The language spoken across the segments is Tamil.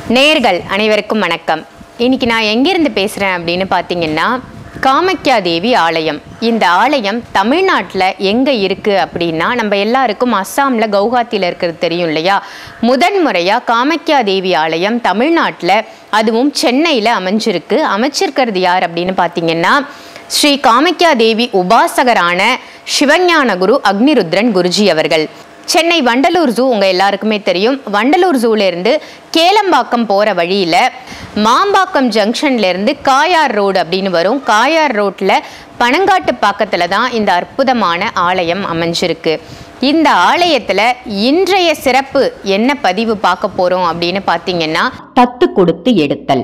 நேர்கள் அனைவருக்கும் வணக்கம் இன்னைக்கு நான் எங்கிருந்து பேசுகிறேன் அப்படின்னு பார்த்தீங்கன்னா காமக்யா தேவி ஆலயம் இந்த ஆலயம் தமிழ்நாட்டில் எங்கே இருக்குது அப்படின்னா நம்ம எல்லாருக்கும் அஸ்ஸாமில் கவுஹாத்தியில் இருக்கிறது தெரியும் இல்லையா முதன் முறையாக காமக்யா தேவி ஆலயம் தமிழ்நாட்டில் அதுவும் சென்னையில் அமைஞ்சிருக்கு அமைச்சிருக்கிறது யார் அப்படின்னு பார்த்தீங்கன்னா ஸ்ரீ காமக்யா தேவி உபாசகரான சிவஞான குரு அக்னிருத்ரன் குருஜி அவர்கள் சென்னை வண்டலூர் ஜூ உங்கள் எல்லாருக்குமே தெரியும் வண்டலூர் ஜூலேருந்து கேளம்பாக்கம் போகிற வழியில் மாம்பாக்கம் ஜங்ஷன்லேருந்து காயார் ரோடு அப்படின்னு வரும் காயார் ரோட்டில் பனங்காட்டு பாக்கத்தில் தான் இந்த அற்புதமான ஆலயம் அமைஞ்சிருக்கு இந்த ஆலயத்தில் இன்றைய சிறப்பு என்ன பதிவு பார்க்க போகிறோம் அப்படின்னு பார்த்தீங்கன்னா தத்து கொடுத்து எடுத்தல்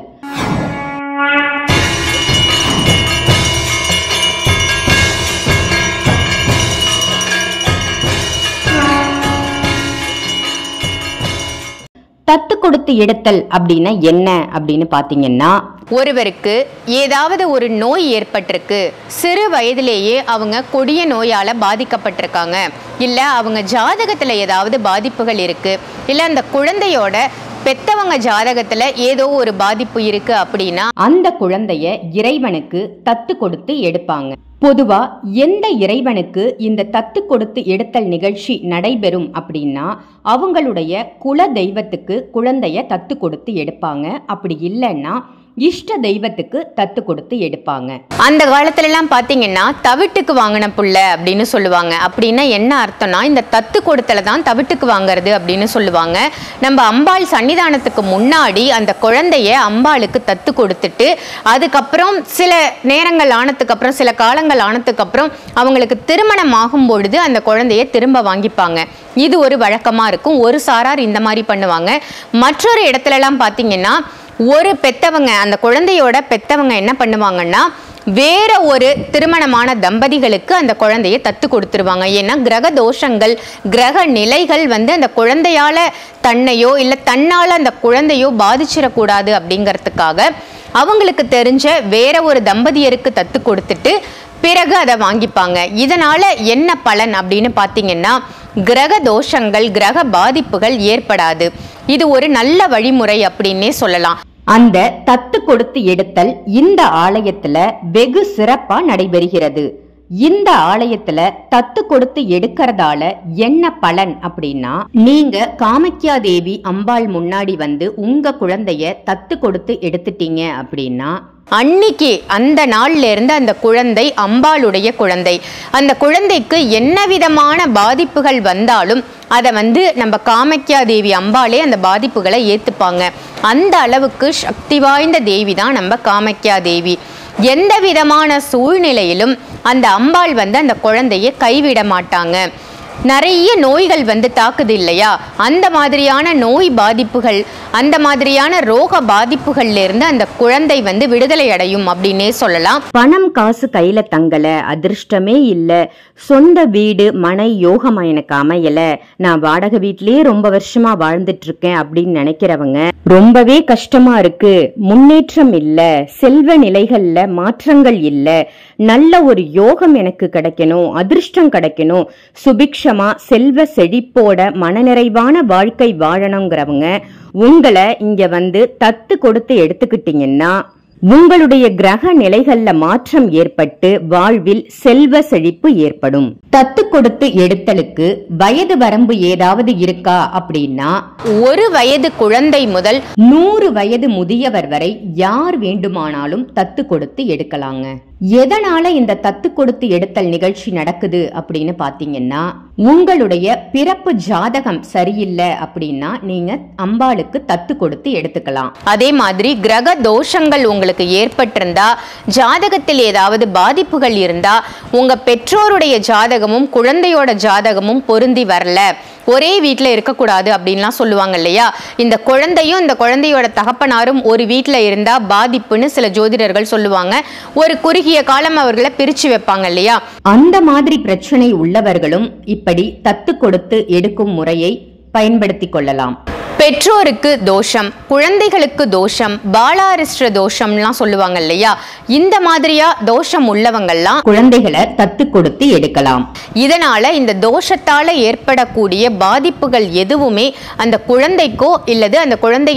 தத்து கொடுத்து எடுத்தல் அப்படின்னா என்ன அப்படின்னு பாத்தீங்கன்னா ஒருவருக்கு ஏதாவது ஒரு நோய் ஏற்பட்டிருக்கு சிறு வயதிலேயே அவங்க கொடிய நோயால் பாதிக்கப்பட்டிருக்காங்க இல்லை அவங்க ஜாதகத்தில் ஏதாவது பாதிப்புகள் இருக்குது இல்லை அந்த குழந்தையோட பெத்தவங்க ஜாதகத்தில் ஏதோ ஒரு பாதிப்பு இருக்குது அப்படின்னா அந்த குழந்தைய இறைவனுக்கு தத்து கொடுத்து எடுப்பாங்க பொதுவா எந்த இறைவனுக்கு இந்த தத்து கொடுத்து எடுத்தல் நிகழ்ச்சி நடைபெறும் அப்படின்னா அவங்களுடைய குல தெய்வத்துக்கு குழந்தைய தத்து கொடுத்து எடுப்பாங்க அப்படி இல்லைன்னா இஷ்ட தெய்வத்துக்கு தத்து கொடுத்து எடுப்பாங்க அந்த காலத்துலலாம் பார்த்தீங்கன்னா தவிட்டுக்கு வாங்கின புள்ள அப்படின்னு சொல்லுவாங்க அப்படின்னா என்ன அர்த்தம்னா இந்த தத்து கொடுத்தல தான் தவிட்டுக்கு வாங்குறது அப்படின்னு சொல்லுவாங்க நம்ம அம்பாள் சன்னிதானத்துக்கு முன்னாடி அந்த குழந்தைய அம்பாளுக்கு தத்து கொடுத்துட்டு அதுக்கப்புறம் சில நேரங்கள் ஆனதுக்கு அப்புறம் சில காலங்கள் ஆனதுக்கு அப்புறம் அவங்களுக்கு திருமணம் ஆகும் பொழுது அந்த குழந்தைய திரும்ப வாங்கிப்பாங்க இது ஒரு வழக்கமாக இருக்கும் ஒரு சாரார் இந்த மாதிரி பண்ணுவாங்க மற்றொரு இடத்துலலாம் பார்த்தீங்கன்னா ஒரு பெத்தவங்க அந்த குழந்தையோட பெத்தவங்க என்ன பண்ணுவாங்கன்னா வேற ஒரு திருமணமான தம்பதிகளுக்கு அந்த குழந்தைய தத்து கொடுத்துருவாங்க ஏன்னா கிரக தோஷங்கள் கிரக நிலைகள் வந்து அந்த குழந்தையால தன்னையோ இல்லை தன்னால அந்த குழந்தையோ பாதிச்சிடக்கூடாது அப்படிங்கிறதுக்காக அவங்களுக்கு தெரிஞ்ச வேற ஒரு தம்பதியருக்கு தத்து கொடுத்துட்டு பிறகு அதை வாங்கிப்பாங்க இதனால என்ன பலன் அப்படின்னு பார்த்தீங்கன்னா கிரக தோஷங்கள் கிரக பாதிப்புகள் ஏற்படாது இது ஒரு நல்ல வழிமுறை அப்படின்னே சொல்லலாம் அந்த தத்து கொடுத்து எடுத்தல் இந்த ஆலயத்துல வெகு சிறப்பா நடைபெறுகிறது இந்த ஆலயத்துல தத்து கொடுத்து எடுக்கிறதால என்ன பலன் அப்படின்னா நீங்க காமக்யா தேவி அம்பாள் முன்னாடி வந்து உங்க குழந்தைய தத்து கொடுத்து எடுத்துட்டீங்க அப்படின்னா அன்னிக்கு அந்த நாள்ல இருந்து அந்த குழந்தை அம்பாளுடைய குழந்தை அந்த குழந்தைக்கு என்ன விதமான பாதிப்புகள் வந்தாலும் அதை வந்து நம்ம காமக்யா தேவி அம்பாளே அந்த பாதிப்புகளை ஏத்துப்பாங்க அந்த அளவுக்கு சக்தி வாய்ந்த தேவி தான் நம்ம காமக்யா தேவி எந்த விதமான சூழ்நிலையிலும் அந்த அம்பாள் வந்து அந்த குழந்தைய கைவிட மாட்டாங்க நிறைய நோய்கள் வந்து தாக்குது இல்லையா அந்த மாதிரியான நோய் பாதிப்புகள் அந்த மாதிரியான ரோக பாதிப்புகள்ல இருந்து அந்த குழந்தை வந்து விடுதலை அடையும் அப்படின்னே சொல்லலாம் பணம் காசு கையில தங்கல அதிர்ஷ்டமே இல்ல சொந்த வீடு மனை யோகமா எனக்கு அமையல நான் வாடகை வீட்லயே ரொம்ப வருஷமா வாழ்ந்துட்டு இருக்கேன் அப்படின்னு நினைக்கிறவங்க ரொம்பவே கஷ்டமா இருக்கு முன்னேற்றம் இல்ல செல்வ நிலைகள்ல மாற்றங்கள் இல்ல நல்ல ஒரு யோகம் எனக்கு கிடைக்கணும் அதிர்ஷ்டம் கிடைக்கணும் சுபிக்ஷமா செல்வ செழிப்போட மனநிறைவான வாழ்க்கை வாழணுங்கிறவங்க உங்களை இங்க வந்து தத்து கொடுத்து எடுத்துக்கிட்டீங்கன்னா உங்களுடைய கிரக நிலைகள்ல மாற்றம் ஏற்பட்டு வாழ்வில் செல்வ செழிப்பு ஏற்படும் தத்து கொடுத்து எடுத்தலுக்கு வயது வரம்பு ஏதாவது இருக்கா அப்படின்னா ஒரு வயது குழந்தை முதல் நூறு வயது முதியவர் வரை யார் வேண்டுமானாலும் தத்து கொடுத்து எடுக்கலாங்க எதனால இந்த தத்து கொடுத்து எடுத்தல் நிகழ்ச்சி நடக்குது அப்படின்னு பாத்தீங்கன்னா உங்களுடைய பிறப்பு ஜாதகம் சரியில்லை அப்படின்னா நீங்க அம்பாளுக்கு தத்து கொடுத்து எடுத்துக்கலாம் அதே மாதிரி கிரக தோஷங்கள் உங்களுக்கு ஏற்பட்டிருந்தா ஜாதகத்தில் ஏதாவது பாதிப்புகள் இருந்தா உங்க பெற்றோருடைய ஜாதகமும் குழந்தையோட ஜாதகமும் பொருந்தி வரல ஒரே வீட்டில் இருக்கக்கூடாது அப்படின்லாம் சொல்லுவாங்க இல்லையா இந்த குழந்தையும் இந்த குழந்தையோட தகப்பனாரும் ஒரு வீட்டில் இருந்தால் பாதிப்புன்னு சில ஜோதிடர்கள் சொல்லுவாங்க ஒரு குறுகிய காலம் அவர்களை பிரித்து வைப்பாங்க இல்லையா அந்த மாதிரி பிரச்சனை உள்ளவர்களும் இப்படி தத்து கொடுத்து எடுக்கும் முறையை பயன்படுத்திக் கொள்ளலாம் பெற்றோருக்கு தோஷம் குழந்தைகளுக்கு தோஷம் பாலாரிஷ்ட தோஷம்லாம் சொல்லுவாங்க இல்லையா இந்த மாதிரியா தோஷம் உள்ளவங்கெல்லாம் குழந்தைகளை தத்து கொடுத்து எடுக்கலாம் இதனால இந்த தோஷத்தால ஏற்படக்கூடிய பாதிப்புகள் எதுவுமே அந்த குழந்தைக்கோ இல்லது அந்த குழந்தையை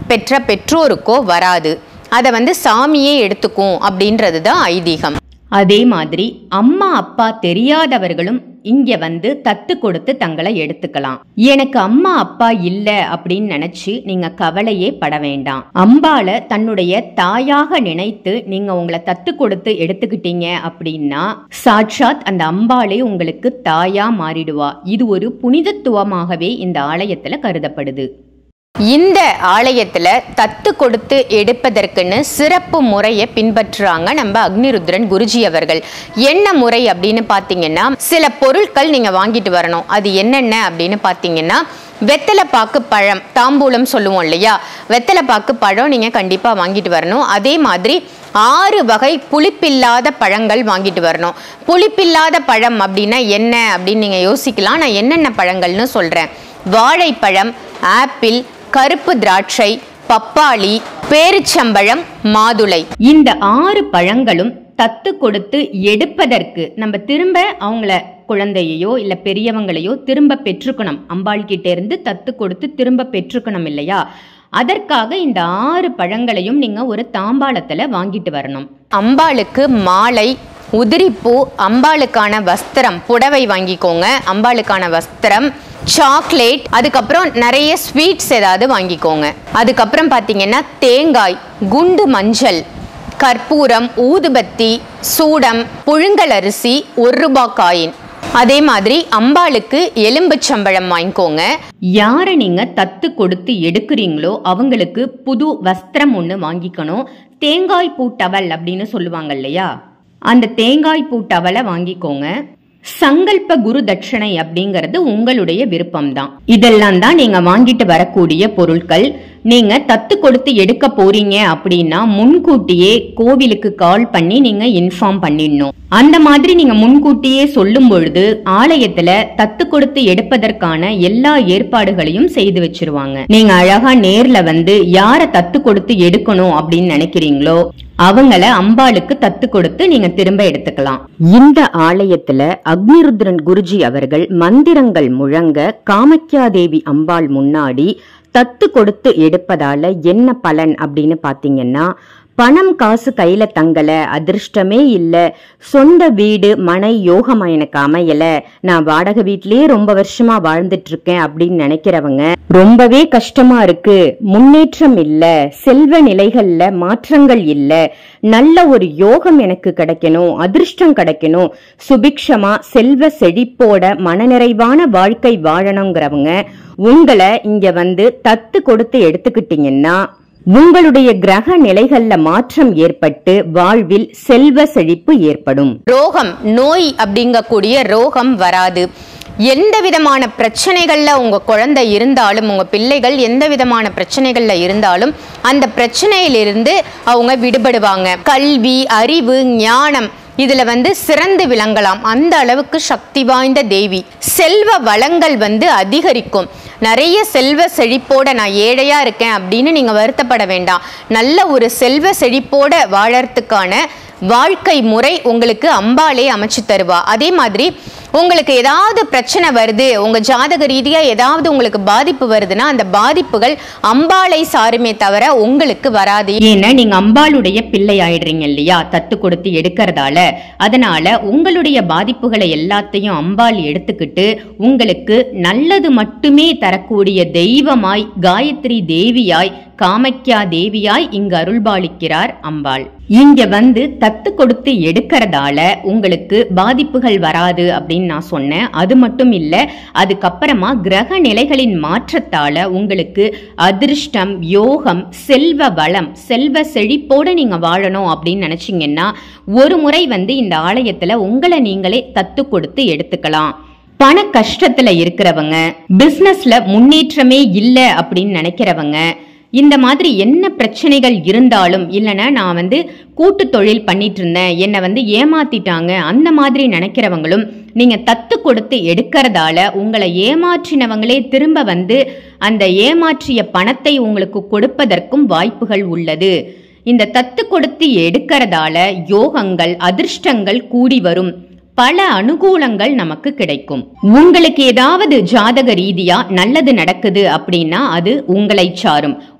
பெற்ற பெற்றோருக்கோ வராது அதை வந்து சாமியே எடுத்துக்கும் அப்படின்றது தான் ஐதீகம் அதே மாதிரி அம்மா அப்பா தெரியாதவர்களும் இங்க வந்து தத்து கொடுத்து தங்களை எடுத்துக்கலாம் எனக்கு அம்மா அப்பா இல்ல அப்படின்னு நினைச்சு நீங்க கவலையே பட வேண்டாம் அம்பால தன்னுடைய தாயாக நினைத்து நீங்க உங்களை தத்து கொடுத்து எடுத்துக்கிட்டீங்க அப்படின்னா சாட்சாத் அந்த அம்பாளே உங்களுக்கு தாயா மாறிடுவா இது ஒரு புனிதத்துவமாகவே இந்த ஆலயத்துல கருதப்படுது இந்த ஆலயத்துல தத்து கொடுத்து எடுப்பதற்குன்னு சிறப்பு முறையை பின்பற்றுறாங்க நம்ம அக்னிருத்ரன் குருஜி அவர்கள் என்ன முறை அப்படின்னு பார்த்தீங்கன்னா சில பொருட்கள் நீங்க வாங்கிட்டு வரணும் அது என்னென்ன அப்படின்னு பார்த்தீங்கன்னா வெத்தலை பாக்கு பழம் தாம்பூலம் சொல்லுவோம் இல்லையா வெத்தலை பாக்கு பழம் நீங்க கண்டிப்பா வாங்கிட்டு வரணும் அதே மாதிரி ஆறு வகை புளிப்பில்லாத பழங்கள் வாங்கிட்டு வரணும் புளிப்பில்லாத பழம் அப்படின்னா என்ன அப்படின்னு நீங்க யோசிக்கலாம் நான் என்னென்ன பழங்கள்னு சொல்றேன் வாழைப்பழம் ஆப்பிள் கருப்பு திராட்சை பப்பாளி பேரிச்சம்பழம் மாதுளை இந்த ஆறு பழங்களும் தத்து கொடுத்து எடுப்பதற்கு நம்ம திரும்ப அவங்கள குழந்தையையோ இல்ல பெரியவங்களையோ திரும்ப பெற்றுக்கணும் அம்பாள் கிட்ட இருந்து தத்து கொடுத்து திரும்ப பெற்றுக்கணும் இல்லையா அதற்காக இந்த ஆறு பழங்களையும் நீங்க ஒரு தாம்பாளத்துல வாங்கிட்டு வரணும் அம்பாளுக்கு மாலை உதிரிப்பூ அம்பாளுக்கான வஸ்திரம் புடவை வாங்கிக்கோங்க அம்பாளுக்கான வஸ்திரம் சாக்லேட் அதுக்கப்புறம் நிறைய ஸ்வீட்ஸ் ஏதாவது வாங்கிக்கோங்க அதுக்கப்புறம் பார்த்தீங்கன்னா தேங்காய் குண்டு மஞ்சள் கற்பூரம் ஊதுபத்தி சூடம் புழுங்கல் அரிசி ஒரு ரூபாய் காயின் அதே மாதிரி அம்பாளுக்கு எலும்புச்சம்பழம் வாங்கிக்கோங்க யாரை நீங்க தத்து கொடுத்து எடுக்கிறீங்களோ அவங்களுக்கு புது வஸ்திரம் ஒன்று வாங்கிக்கணும் தேங்காய் பூ டவல் அப்படின்னு சொல்லுவாங்க இல்லையா அந்த தேங்காய் பூ டவலை வாங்கிக்கோங்க சங்கல்ப குரு தட்சணை அப்படிங்கிறது உங்களுடைய விருப்பம்தான் இதெல்லாம் தான் நீங்க வாங்கிட்டு வரக்கூடிய பொருட்கள் நீங்க தத்து கொடுத்து எடுக்க போறீங்க அப்படின்னா முன்கூட்டியே கோவிலுக்கு கால் பண்ணி நீங்க இன்ஃபார்ம் பண்ணிடணும் அந்த மாதிரி நீங்க முன்கூட்டியே சொல்லும் பொழுது ஆலயத்துல தத்து கொடுத்து எடுப்பதற்கான எல்லா ஏற்பாடுகளையும் செய்து வச்சிருவாங்க நீங்க அழகா நேர்ல வந்து யார தத்து கொடுத்து எடுக்கணும் அப்படின்னு நினைக்கிறீங்களோ அவங்கள அம்பாளுக்கு தத்து கொடுத்து நீங்க திரும்ப எடுத்துக்கலாம் இந்த ஆலயத்துல அக்னிருத்ரன் குருஜி அவர்கள் மந்திரங்கள் முழங்க காமக்யாதேவி அம்பாள் முன்னாடி தத்து கொடுத்து எடுப்பதால என்ன பலன் அப்படின்னு பாத்தீங்கன்னா பணம் காசு கையில தங்கல அதிர்ஷ்டமே இல்ல சொந்த வீடு மனை யோகமா எனக்கு அமையல நான் வாடகை வீட்லயே ரொம்ப வருஷமா வாழ்ந்துட்டு இருக்கேன் அப்படின்னு நினைக்கிறவங்க ரொம்பவே கஷ்டமா இருக்கு முன்னேற்றம் இல்ல செல்வ நிலைகள்ல மாற்றங்கள் இல்ல நல்ல ஒரு யோகம் எனக்கு கிடைக்கணும் அதிர்ஷ்டம் கிடைக்கணும் சுபிக்ஷமா செல்வ செழிப்போட மனநிறைவான வாழ்க்கை வாழணுங்கிறவங்க உங்களை இங்க வந்து தத்து கொடுத்து எடுத்துக்கிட்டீங்கன்னா உங்களுடைய கிரக நிலைகள்ல மாற்றம் ஏற்பட்டு வாழ்வில் செல்வ செழிப்பு ஏற்படும் ரோகம் நோய் அப்படிங்கக்கூடிய ரோகம் வராது எந்த விதமான பிரச்சனைகள்ல உங்க குழந்தை இருந்தாலும் உங்க பிள்ளைகள் எந்த விதமான பிரச்சனைகள்ல இருந்தாலும் அந்த பிரச்சனையிலிருந்து அவங்க விடுபடுவாங்க கல்வி அறிவு ஞானம் இதுல வந்து சிறந்து விளங்கலாம் அந்த அளவுக்கு சக்தி வாய்ந்த தேவி செல்வ வளங்கள் வந்து அதிகரிக்கும் நிறைய செல்வ செழிப்போட நான் ஏழையா இருக்கேன் அப்படின்னு நீங்க வருத்தப்பட வேண்டாம் நல்ல ஒரு செல்வ செழிப்போட வாழறதுக்கான வாழ்க்கை முறை உங்களுக்கு அம்பாலே அமைச்சு தருவா அதே மாதிரி உங்களுக்கு ஏதாவது பிரச்சனை வருது உங்க ஜாதக ரீதியா ஏதாவது உங்களுக்கு பாதிப்பு வருதுன்னா அந்த பாதிப்புகள் அம்பாளை சாருமே தவிர உங்களுக்கு வராது ஏன்னா நீங்க அம்பாளுடைய பிள்ளை ஆயிடுறீங்க இல்லையா தத்து கொடுத்து எடுக்கிறதால அதனால உங்களுடைய பாதிப்புகளை எல்லாத்தையும் அம்பாள் எடுத்துக்கிட்டு உங்களுக்கு நல்லது மட்டுமே தரக்கூடிய தெய்வமாய் காயத்ரி தேவியாய் காமக்யா தேவியாய் இங்கு அருள்பாலிக்கிறார் அம்பாள் இங்க வந்து தத்து கொடுத்து எடுக்கிறதால உங்களுக்கு பாதிப்புகள் வராது அப்படின்னு நான் சொன்னேன் அது மட்டும் இல்ல அதுக்கப்புறமா கிரக நிலைகளின் மாற்றத்தால உங்களுக்கு அதிர்ஷ்டம் யோகம் செல்வ வளம் செல்வ செழிப்போட நீங்க வாழணும் அப்படின்னு நினைச்சீங்கன்னா ஒரு முறை வந்து இந்த ஆலயத்துல உங்களை நீங்களே தத்து கொடுத்து எடுத்துக்கலாம் பண கஷ்டத்துல இருக்கிறவங்க பிசினஸ்ல முன்னேற்றமே இல்ல அப்படின்னு நினைக்கிறவங்க இந்த மாதிரி என்ன பிரச்சனைகள் இருந்தாலும் இல்லைன்னா நான் வந்து கூட்டு தொழில் பண்ணிட்டு இருந்தேன் என்னை வந்து ஏமாத்திட்டாங்க அந்த மாதிரி நினைக்கிறவங்களும் நீங்க தத்து கொடுத்து எடுக்கிறதால உங்களை ஏமாற்றினவங்களே திரும்ப வந்து அந்த ஏமாற்றிய பணத்தை உங்களுக்கு கொடுப்பதற்கும் வாய்ப்புகள் உள்ளது இந்த தத்து கொடுத்து எடுக்கிறதால யோகங்கள் அதிர்ஷ்டங்கள் கூடி வரும் பல அனுகூலங்கள் நமக்கு கிடைக்கும் உங்களுக்கு ஏதாவது ஜாதக ரீதியா நல்லது நடக்குது அப்படின்னா அது உங்களை சாரும்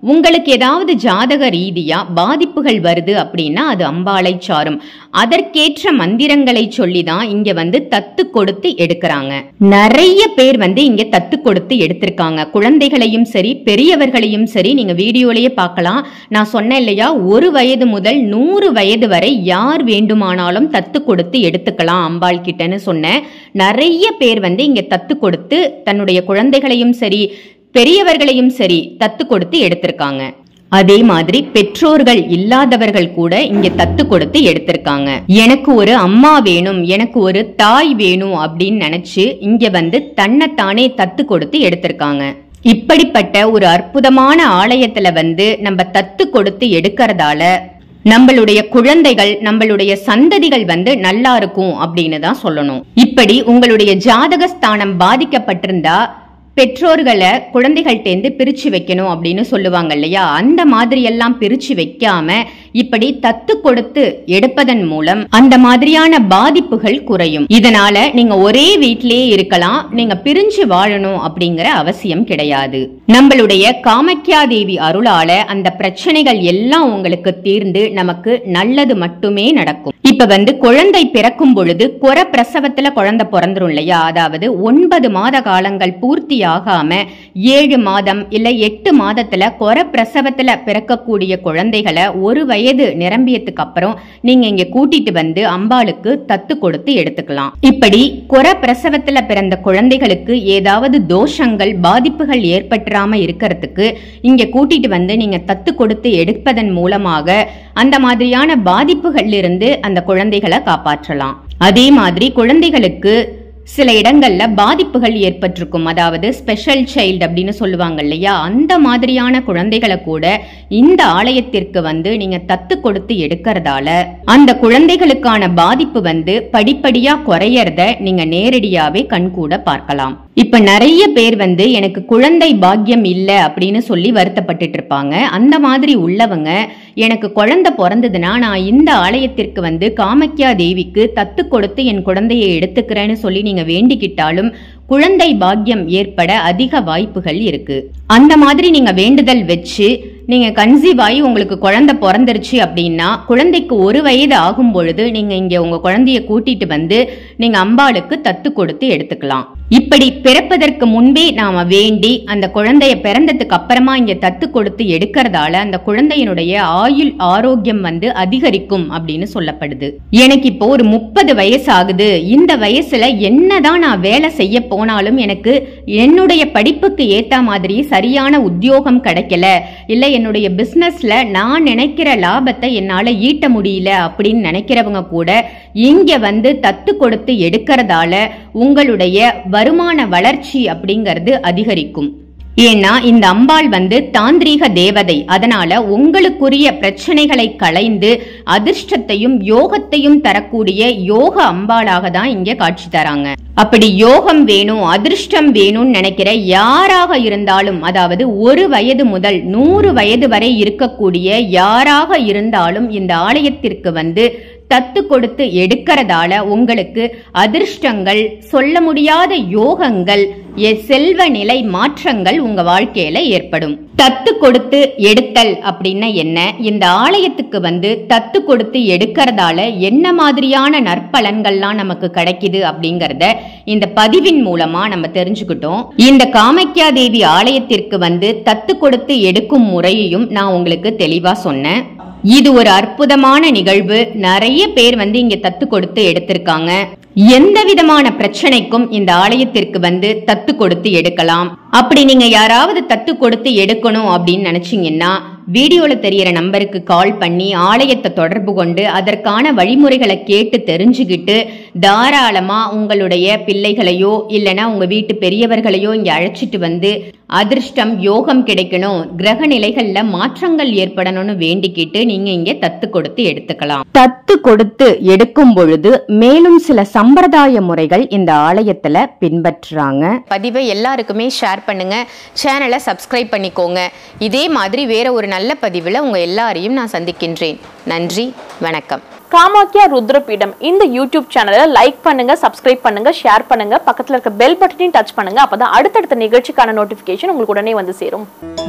உங்களுக்கு ஏதாவது ஜாதக ரீதியா பாதிப்புகள் வருது அப்படின்னா அது அம்பாளை சாரும் அதற்கேற்ற மந்திரங்களை சொல்லி தான் இங்க வந்து தத்து கொடுத்து எடுக்கிறாங்க நிறைய பேர் வந்து இங்க தத்து கொடுத்து எடுத்திருக்காங்க குழந்தைகளையும் சரி பெரியவர்களையும் சரி நீங்க வீடியோலயே பார்க்கலாம் நான் சொன்னேன் இல்லையா ஒரு வயது முதல் நூறு வயது வரை யார் வேண்டுமானாலும் தத்து கொடுத்து எடுத்துக்கலாம் அம்பாள் கிட்டன்னு சொன்னேன் நிறைய பேர் வந்து இங்க தத்து கொடுத்து தன்னுடைய குழந்தைகளையும் சரி பெரியவர்களையும் சரி தத்து கொடுத்து எடுத்திருக்காங்க அதே மாதிரி பெற்றோர்கள் இல்லாதவர்கள் கூட இங்க தத்து கொடுத்து எடுத்திருக்காங்க எனக்கு ஒரு அம்மா வேணும் எனக்கு ஒரு தாய் வேணும் அப்படின்னு நினைச்சு இங்க வந்து தன்னைத்தானே தத்து கொடுத்து எடுத்திருக்காங்க இப்படிப்பட்ட ஒரு அற்புதமான ஆலயத்துல வந்து நம்ம தத்து கொடுத்து எடுக்கிறதால நம்மளுடைய குழந்தைகள் நம்மளுடைய சந்ததிகள் வந்து நல்லா இருக்கும் அப்படின்னு தான் சொல்லணும் இப்படி உங்களுடைய ஜாதக ஸ்தானம் பாதிக்கப்பட்டிருந்தா பெற்றோர்களை குழந்தைகள்டேந்து பிரிச்சு வைக்கணும் அப்படின்னு சொல்லுவாங்க இல்லையா அந்த மாதிரி எல்லாம் பிரிச்சு வைக்காம இப்படி தத்து கொடுத்து எடுப்பதன் மூலம் அந்த மாதிரியான பாதிப்புகள் குறையும் இதனால நீங்க ஒரே வீட்டிலேயே இருக்கலாம் நீங்க பிரிஞ்சு வாழணும் அப்படிங்கிற அவசியம் கிடையாது நம்மளுடைய காமக்யா தேவி அருளால அந்த பிரச்சனைகள் எல்லாம் உங்களுக்கு தீர்ந்து நமக்கு நல்லது மட்டுமே நடக்கும் இப்ப வந்து குழந்தை பிறக்கும் பொழுது குற பிரசவத்துல குழந்தை பிறந்துரும் இல்லையா அதாவது ஒன்பது மாத காலங்கள் பூர்த்தி ஆகாம ஏழு மாதம் இல்ல எட்டு மாதத்துல குற பிரசவத்துல பிறக்கக்கூடிய குழந்தைகளை ஒரு வயது நிரம்பியதுக்கு அப்புறம் நீங்க இங்க கூட்டிட்டு வந்து அம்பாளுக்கு தத்து கொடுத்து எடுத்துக்கலாம் இப்படி குற பிரசவத்துல பிறந்த குழந்தைகளுக்கு ஏதாவது தோஷங்கள் பாதிப்புகள் ஏற்பட்டுறாம இருக்கிறதுக்கு இங்க கூட்டிட்டு வந்து நீங்க தத்து கொடுத்து எடுப்பதன் மூலமாக அந்த மாதிரியான பாதிப்புகள்ல இருந்து அந்த குழந்தைகளை காப்பாற்றலாம் அதே மாதிரி குழந்தைகளுக்கு சில இடங்கள்ல பாதிப்புகள் ஏற்பட்டிருக்கும் அதாவது ஸ்பெஷல் சைல்டு அப்படின்னு சொல்லுவாங்க இல்லையா அந்த மாதிரியான குழந்தைகளை கூட இந்த ஆலயத்திற்கு வந்து நீங்க தத்து கொடுத்து எடுக்கிறதால அந்த குழந்தைகளுக்கான பாதிப்பு வந்து படிப்படியா குறையறத நீங்க நேரடியாவே கண்கூட பார்க்கலாம் இப்ப நிறைய பேர் வந்து எனக்கு குழந்தை பாக்கியம் இல்ல அப்படின்னு சொல்லி வருத்தப்பட்டுட்டு இருப்பாங்க அந்த மாதிரி உள்ளவங்க எனக்கு குழந்தை பிறந்ததுன்னா நான் இந்த ஆலயத்திற்கு வந்து காமக்யா தேவிக்கு தத்து கொடுத்து என் குழந்தையை எடுத்துக்கிறேன்னு சொல்லி நீங்க வேண்டிக்கிட்டாலும் குழந்தை பாக்கியம் ஏற்பட அதிக வாய்ப்புகள் இருக்கு அந்த மாதிரி நீங்க வேண்டுதல் வச்சு நீங்க கன்சீவ் ஆகி உங்களுக்கு குழந்தை பிறந்துருச்சு அப்படின்னா குழந்தைக்கு ஒரு வயது ஆகும் பொழுது நீங்க இங்க உங்க குழந்தைய கூட்டிட்டு வந்து நீங்க அம்பாளுக்கு தத்து கொடுத்து எடுத்துக்கலாம் இப்படி பிறப்பதற்கு முன்பே நாம வேண்டி அந்த குழந்தைய பிறந்ததுக்கு அப்புறமா இங்க தத்து கொடுத்து எடுக்கிறதால அந்த குழந்தையினுடைய ஆயுள் ஆரோக்கியம் வந்து அதிகரிக்கும் அப்படின்னு சொல்லப்படுது எனக்கு இப்போ ஒரு முப்பது வயசு ஆகுது இந்த வயசுல என்னதான் நான் வேலை செய்ய போனாலும் எனக்கு என்னுடைய படிப்புக்கு ஏத்த மாதிரி சரியான உத்தியோகம் கிடைக்கல இல்ல என்னுடைய பிசினஸ்ல நான் நினைக்கிற லாபத்தை என்னால ஈட்ட முடியல அப்படின்னு நினைக்கிறவங்க கூட இங்க வந்து தத்து கொடுத்து எடுக்கிறதால உங்களுடைய வருமான வளர்ச்சி அப்படிங்கிறது அதிகரிக்கும் ஏன்னா இந்த அம்பாள் வந்து தாந்திரீக தேவதை அதனால உங்களுக்குரிய பிரச்சனைகளை களைந்து அதிர்ஷ்டத்தையும் யோகத்தையும் தரக்கூடிய யோக அம்பாளாக தான் இங்க காட்சி தராங்க அப்படி யோகம் வேணும் அதிர்ஷ்டம் வேணும்னு நினைக்கிற யாராக இருந்தாலும் அதாவது ஒரு வயது முதல் நூறு வயது வரை இருக்கக்கூடிய யாராக இருந்தாலும் இந்த ஆலயத்திற்கு வந்து தத்து கொடுத்து எடுக்கிறதால உங்களுக்கு அதிர்ஷ்டங்கள் சொல்ல முடியாத யோகங்கள் எ- செல்வ நிலை மாற்றங்கள் உங்க வாழ்க்கையில ஏற்படும் தத்து கொடுத்து எடுத்தல் அப்படின்னா என்ன இந்த ஆலயத்துக்கு வந்து தத்து கொடுத்து எடுக்கிறதால என்ன மாதிரியான நற்பலன்கள்லாம் நமக்கு கிடைக்குது அப்படிங்கறத இந்த பதிவின் மூலமா நம்ம தெரிஞ்சுக்கிட்டோம் இந்த காமக்யா தேவி ஆலயத்திற்கு வந்து தத்து கொடுத்து எடுக்கும் முறையையும் நான் உங்களுக்கு தெளிவா சொன்னேன் இது ஒரு அற்புதமான நிகழ்வு நிறைய பேர் வந்து இங்க தத்து கொடுத்து எடுத்திருக்காங்க எந்த விதமான பிரச்சனைக்கும் இந்த ஆலயத்திற்கு வந்து தத்து கொடுத்து எடுக்கலாம் அப்படி நீங்க யாராவது தத்து கொடுத்து எடுக்கணும் அப்படின்னு நினைச்சீங்கன்னா வீடியோல தெரியற நம்பருக்கு கால் பண்ணி ஆலயத்தை தொடர்பு கொண்டு அதற்கான வழிமுறைகளை கேட்டு தெரிஞ்சுக்கிட்டு தாராளமா உங்களுடைய பிள்ளைகளையோ இல்லைன்னா உங்க வீட்டு பெரியவர்களையோ இங்க அழைச்சிட்டு வந்து அதிர்ஷ்டம் யோகம் கிடைக்கணும் கிரக நிலைகள்ல மாற்றங்கள் ஏற்படணும்னு வேண்டிக்கிட்டு நீங்க இங்க தத்து கொடுத்து எடுத்துக்கலாம் தத்து கொடுத்து எடுக்கும் பொழுது மேலும் சில சம்பிரதாய முறைகள் இந்த ஆலயத்துல பின்பற்றுறாங்க பதிவை எல்லாருக்குமே ஷேர் பண்ணுங்க சேனலை சப்ஸ்கிரைப் பண்ணிக்கோங்க இதே மாதிரி வேற ஒரு நல்ல பதிவில் உங்க எல்லாரையும் நான் சந்திக்கின்றேன் நன்றி வணக்கம் காமாக்கியா ருத்ரபீடம் இந்த யூடியூப் சேனலை லைக் பண்ணுங்க சப்ஸ்கிரைப் பண்ணுங்க ஷேர் பண்ணுங்க பக்கத்துல இருக்க பெல் பட்டனையும் டச் பண்ணுங்க அப்பதான் அடுத்தடுத்த நிகழ்ச்சிக்கான நோட்டிபிகேஷன் உங்களுக்கு உடனே வந்து சேரும்